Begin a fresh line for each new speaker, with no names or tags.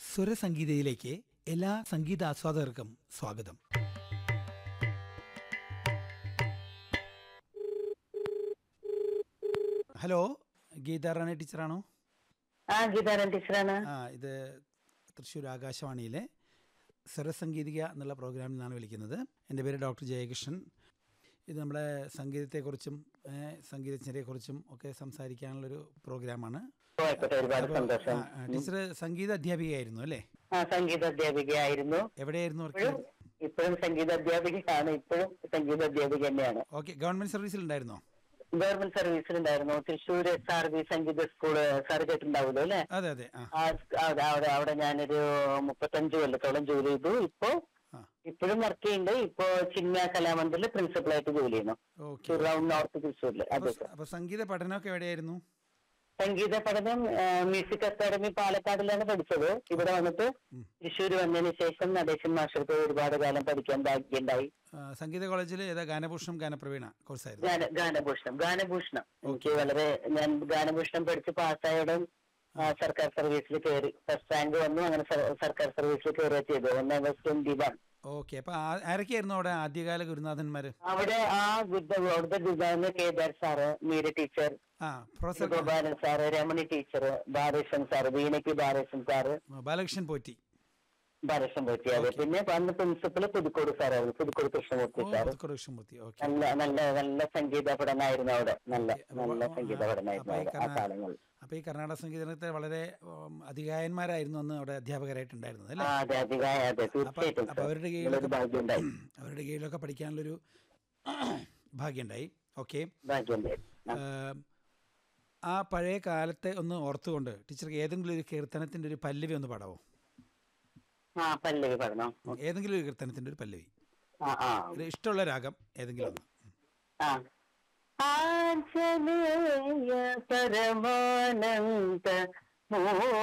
സ്വരസംഗീതയിലേക്ക് എല്ലാ സംഗീത ആസ്വാദകർക്കും സ്വാഗതം ഹലോ ഗീതാ റാണി ടീച്ചറാണോ
ആ ഗീതാരൻ ടീച്ചറാണ്
ആ ഇത് തൃശ്ശൂർ ആകാശവാണിയിലെ സ്വരസംഗീതിക എന്നുള്ള പ്രോഗ്രാമിൽ നിന്നാണ് വിളിക്കുന്നത് എൻ്റെ പേര് ഡോക്ടർ ജയകൃഷ്ണൻ ഇത് നമ്മുടെ സംഗീതത്തെക്കുറിച്ചും ഏ, സംഗീതജ്ഞരെക്കുറിച്ചും ഒക്കെ സംസാരിക്കാനുള്ളൊരു പ്രോഗ്രാമാണ്
ഓ, ആയിക്കോട്ടെ ഒരുപാട് സന്തോഷം
ആ, ആ, ടീച്ചർ സംഗീത അധ്യാപികയായിരുന്നു അല്ലേ
ആ സംഗീത അധ്യാപികയായിരുന്നു
എവിടെയായിരുന്നു വർക്ക്
ഇപ്പോഴും ഇപ്പോഴും സംഗീത അധ്യാപികയാണ് ഇപ്പോഴും സംഗീത അധ്യാപിക തന്നെയാണ്
ഓക്കെ ഗവൺമെന്റ് സർവീസിൽ ഉണ്ടായിരുന്നോ
ഗവൺമെന്റ് സർവീസിലുണ്ടായിരുന്നു തൃശ്ശൂർ എസ് ആർ ബി സംഗീത സ്കൂള് സാർ കേട്ടിട്ടുണ്ടാവുമല്ലോ അല്ലെ
അതെ അതെ ആ
ആ സ്- അവിടെ അവിടെ അവിടെ ഞാനൊരു മുപ്പത്തഞ്ച് കൊല്ലത്തോളം ജോലി ചെയ്തു ഇപ്പോ
ആ
ഇപ്പോഴും വർക്ക് ചെയ്യുന്നുണ്ട് ഇപ്പോ ചിന്മയ കലാമന്ദിറിൽ പ്രിൻസിപ്പളായിട്ട് ജോലി ചെയ്യുന്നു
ഓക്കെ
റൗണ്ട് നോർത്ത് തൃശ്ശൂരില് അതെ സർ
അപ്പൊ സംഗീത പഠനമൊക്കെ എവിടെയായിരുന്നു
സംഗീത പഠനം ആ, മ്യൂസിക് അക്കാദമി പാലക്കാടിലാണ് പഠിച്ചത് ഇവിടെ വന്നിട്ട് തൃശ്ശൂർ വന്നതിന് ശേഷം നടേശൻ മാഷർക്ക് ഒരുപാട് കാലം പഠിക്കാൻ ഭാഗ്യമുണ്ടായി
ആ, സംഗീത കോളേജിൽ ഏതാ ഗാനഭൂഷണം ഗാനപ്രവീണ കോഴ്സായിരുന്നു
ഗാന ഗാനഭൂഷണം ഗാനഭൂഷണം എനിക്ക് വളരെ ഞാൻ ഗാനഭൂഷണം പഠിച്ച് പാസ്സായോടെ ആ, സർക്കാർ സർവീസിൽ കയറി ഫസ്റ്റ് റാങ്ക് വന്നു അങ്ങനെ സർ- സർക്കാർ സർവീസിൽ കയറുക ചെയ്തു ഒന്ന് വെസ്റ്റ് ട്വന്റി വൺ
ഓക്കെ അപ്പൊ ആ- ആരൊക്കെയായിരുന്നു അവിടെ ആദ്യകാല ഗുരുനാഥന്മാര്
അവിടെ ആ ഗുരുദ അവിടുത്തെ ഗുരുദാന കേദാർ സാറ് മീര ടീച്ചർ
ആ professor
Gopalan sir Ramani teacher Balakrishnan sir വീണയ്ക്ക് ബാലകൃഷ്ണൻ സാറ്
ബാലകൃഷ്ണൻ പോറ്റി
ബാലകൃഷ്ണൻ പറ്റി അതെ പിന്നെ അന്ന് പ്രിൻസിപ്പൽ പുതുക്കോട് സാറായിരുന്നു പുതുക്കോട് കൃഷ്ണമൂർത്തി സാർ
കൃഷ്ണമൂർത്തി ഓക്കെ
നല്ല നല്ല നല്ല സംഗീത പഠനമായിരുന്നു അവിടെ നല്ല നല്ല സംഗീത പഠനമായിരുന്നു
അപ്പൊ ഈ
അവിടെ ആ
കർണാ-
കാലങ്ങളിൽ
അപ്പൊ ഈ കർണാടക സംഗീതത്തെ വളരെ ഉം, അധികായന്മാരായിരുന്നു അന്ന് അവിടെ അധ്യാപകരായിട്ടുണ്ടായിരുന്നത്
ആ
അല്ലേ
അതെ അധികായ അതെ തീർച്ചയായിട്ടും
അപ്പൊ അവരുടെ
സാർ.
കീഴിലൊക്കെ
നല്ലൊരു ഭാഗ്യമുണ്ടായി
അവരുടെ കീഴിലൊക്കെ പഠിക്കാനുള്ളൊരു ഭാഗ്യമുണ്ടായി ഓക്കെ
ഭാഗ്യമുണ്ടായി ആ.
ആ പഴയ കാലത്തെ ഒന്ന് ഓർത്തുകൊണ്ട് ടീച്ചർക്ക് ഏതെങ്കിലും ഒരു കീർത്തനത്തിന്റെ ഒരു പല്ലവി ഒന്ന് പാടാവോ
ആ പല്ലവി പഠനം
ഏതെങ്കിലും ഒരു കീർത്തനത്തിന്റെ ഒരു പല്ലവി
ആ ആ
ഒരു ഇഷ്ടമുള്ള രാഗം ഏതെങ്കിലും ഒന്ന്
ആ ആഞ്ജനേയ പരമാനന്ദ മോ